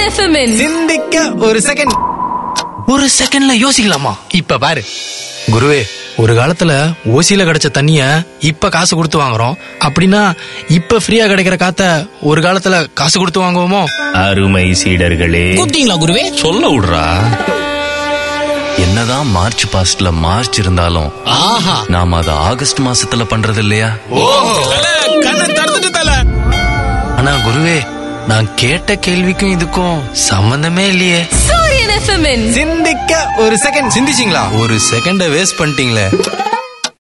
சூரியன் எஃப்எம் சிந்திக்க ஒரு செகண்ட் ஒரு செகண்ட்ல யோசிக்கலாமா இப்ப பாரு குருவே ஒரு காலத்துல ஓசியில கிடைச்ச தண்ணிய இப்ப காசு கொடுத்து வாங்குறோம் அப்படின்னா இப்ப ஃப்ரீயா கிடைக்கிற காத்த ஒரு காலத்துல காசு கொடுத்து வாங்குவோமோ அருமை சீடர்களே கூப்பிட்டீங்களா குருவே சொல்ல விடுறா என்னதான் மார்ச் பாஸ்ட்ல மார்ச் இருந்தாலும் ஆஹா நாம அத ஆகஸ்ட் மாசத்துல பண்றது இல்லையா கண்ணை திறந்துட்டு தல ஆனா குருவே நான் கேட்ட கேள்விக்கும் இதுக்கும் சம்பந்தமே இல்லையே சூரியன் எஃப்எம் சிந்திக்க ஒரு செகண்ட் சிந்திச்சிங்களா ஒரு செகண்ட வேஸ்ட் பண்ணிட்டீங்களே